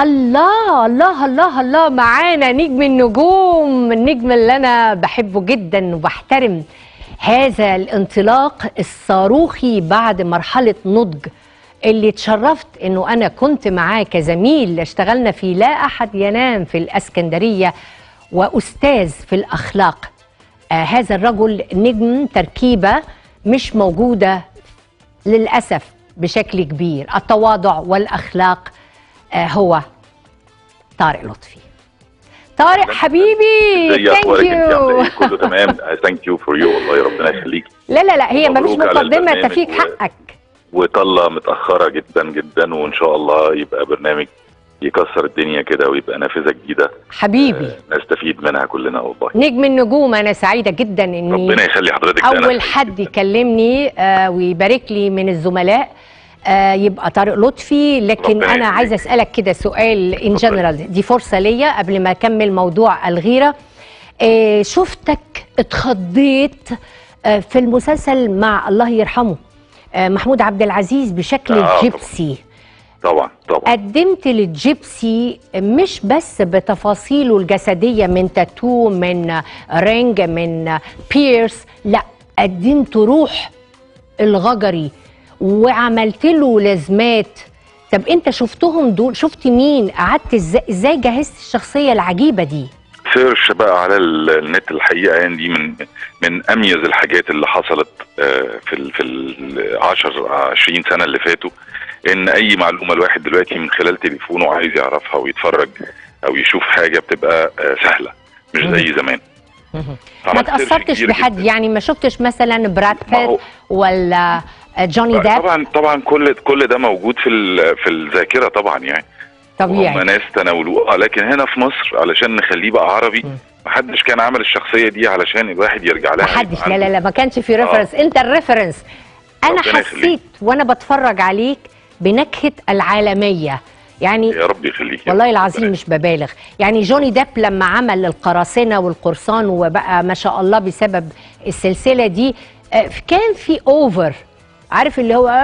الله الله الله الله معانا نجم النجوم النجم اللي انا بحبه جدا وبحترم هذا الانطلاق الصاروخي بعد مرحله نضج اللي اتشرفت انه انا كنت معاه كزميل اشتغلنا في لا احد ينام في الاسكندريه واستاذ في الاخلاق آه هذا الرجل نجم تركيبه مش موجوده للاسف بشكل كبير التواضع والاخلاق آه هو طارق لطفي طارق حبيبي ازي ثانك اخبارك انت عامله يو ايه كله تمام ثانك يو فور يو والله ربنا يخليك لا لا لا هي مفيش مبروك على مقدمه البرنامج تفيك و- حقك وطلة متاخره جدا جدا وان شاء الله يبقى برنامج يكسر الدنيا كده ويبقى نافذه جديده حبيبي آه، نستفيد منها كلنا والله نجم النجوم انا سعيده جدا اني ربنا يخلي حضرتك ده أنا اول سعيد حد جداً. يكلمني آه ويبارك لي من الزملاء آه يبقى طارق لطفي لكن ربنا انا يخليك. عايزه اسالك كده سؤال ان اتفضل. جنرال دي فرصه ليا قبل ما اكمل موضوع الغيره آه شفتك اتخضيت آه في المسلسل مع الله يرحمه آه محمود عبد العزيز بشكل آه، طبعاً. جيبسي طبعا طبعا قدمت للجيبسي مش بس بتفاصيله الجسدية من تاتو من رينج من بيرس لا قدمت روح الغجري وعملت له لازمات طب انت شفتهم دول شفت مين قعدت ازاي ازاي جهزت الشخصية العجيبة دي سيرش بقى على ال- النت الحقيقه يعني دي من من اميز الحاجات اللي حصلت آه، في ال في ال 10 20 سنه اللي فاتوا ان اي معلومه الواحد دلوقتي من خلال تليفونه عايز يعرفها ويتفرج او يشوف حاجه بتبقى آه، سهله مش زي زمان ما عملت سيرش تأثرتش كبير بحد جداً. يعني ما شفتش مثلا براد ما هو- بيت ولا جوني داب طبعا طبعا كل كل ده موجود في ال- في الذاكره طبعا يعني هم طبيعي ناس تناولوه آه، لكن هنا في مصر علشان نخليه بقى عربي مم. محدش كان عمل الشخصيه دي علشان الواحد يرجع لها محدش يبقى لا لا عنده- لا ما كانش في ريفرنس انت الريفرنس انا ربنا يخليك. حسيت وانا بتفرج عليك بنكهه العالميه يعني يا رب يخليك يا والله رب. العظيم ربنا مش ببالغ يعني جوني ديب لما عمل القراصنه والقرصان وبقى ما شاء الله بسبب السلسله دي آه، كان في اوفر عارف اللي هو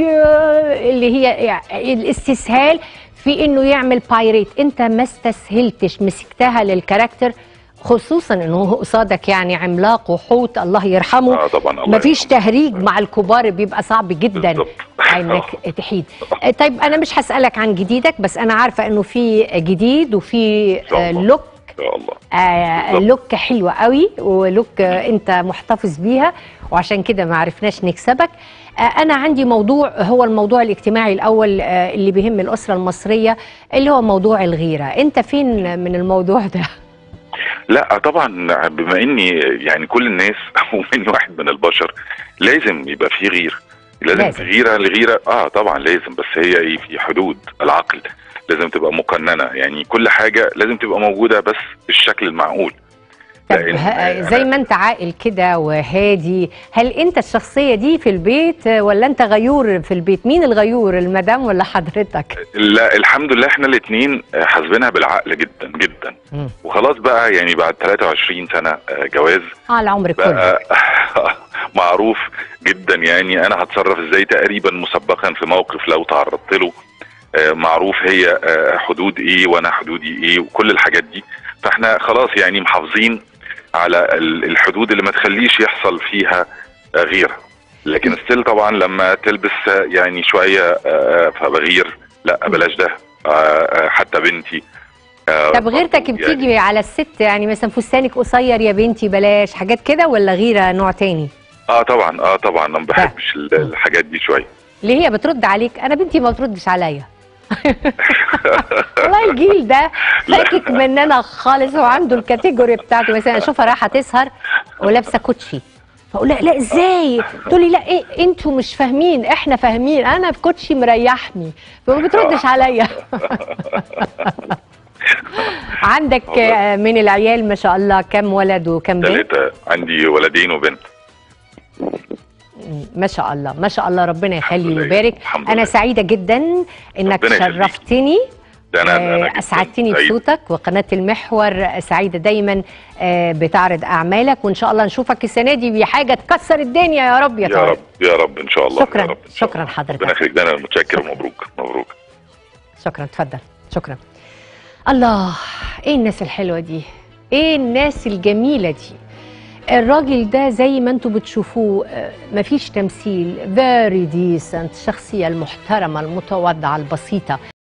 اللي هي يعني الاستسهال في انه يعمل بايريت انت ما استسهلتش مسكتها للكاركتر خصوصا انه هو قصادك يعني عملاق وحوت الله يرحمه اه طبعا الله مفيش يرحمه. تهريج مع الكبار بيبقى صعب جدا بالظبط. انك تحيد آه، طيب انا مش هسالك عن جديدك بس انا عارفه انه في جديد وفي شاء آه، الله. لوك ان شاء الله آه، بالظبط. لوك حلوه قوي ولوك آه، انت محتفظ بيها وعشان كده ما عرفناش نكسبك آه، انا عندي موضوع هو الموضوع الاجتماعي الاول آه، اللي بيهم الاسره المصريه اللي هو موضوع الغيره انت فين من الموضوع ده لا طبعا بما اني يعني كل الناس ومني واحد من البشر لازم يبقى في غير لازم, لازم. في غيره الغيره اه طبعا لازم بس هي ايه في حدود العقل لازم تبقى مقننه يعني كل حاجه لازم تبقى موجوده بس بالشكل المعقول طب لأن ه- أنا- زي ما انت عاقل كده وهادي هل انت الشخصيه دي في البيت آه، ولا انت غيور في البيت مين الغيور المدام ولا حضرتك لا الحمد لله احنا الاثنين حاسبينها بالعقل جدا جدا مم. وخلاص بقى يعني بعد 23 سنه آه، جواز اه العمر كله بقى معروف جدا يعني انا هتصرف ازاي تقريبا مسبقا في موقف لو تعرضت له آه، معروف هي آه، حدود ايه وانا حدودي ايه وكل الحاجات دي فاحنا خلاص يعني محافظين على ال- الحدود اللي ما تخليش يحصل فيها آه، غيره لكن ستيل طبعا لما تلبس آه، يعني شويه آه، فبغير لا بلاش ده آه، آه، حتى بنتي آه، طب غيرتك برضو بتيجي على الست يعني مثلا فستانك قصير يا بنتي بلاش حاجات كده ولا غيره نوع تاني اه طبعا اه طبعا انا ما بحبش ال- الحاجات دي شويه ليه هي بترد عليك انا بنتي ما بتردش عليا والله الجيل ده فاكك مننا خالص هو عنده الكاتيجوري بتاعته مثلا اشوفها رايحه تسهر ولابسه كوتشي فاقول لها لا ازاي تقول لي لا ايه انتوا مش فاهمين احنا فاهمين انا في كوتشي مريحني فما بتردش عليا عندك آه، من العيال ما شاء الله كم ولد وكم بنت ثلاثة عندي ولدين وبنت ما شاء الله ما شاء الله ربنا الحمد يخلي لله. ويبارك الحمد انا لله. سعيده جدا انك ربنا يخليك. شرفتني ده انا آه، انا جداً اسعدتني سعيد. بصوتك وقناه المحور سعيده دايما آه، بتعرض اعمالك وان شاء الله نشوفك السنه دي بحاجه تكسر الدنيا يا رب يا يا طارق رب يا رب ان شاء الله شكراً. يا رب إن شاء شكراً الله. حضرتك. ربنا يخليك ده انا متشكر ومبروك مبروك شكرا اتفضل شكرا الله ايه الناس الحلوه دي ايه الناس الجميله دي الراجل ده زي ما انتم بتشوفوه آه، مفيش تمثيل فيري ديسنت الشخصيه المحترمه المتواضعه البسيطه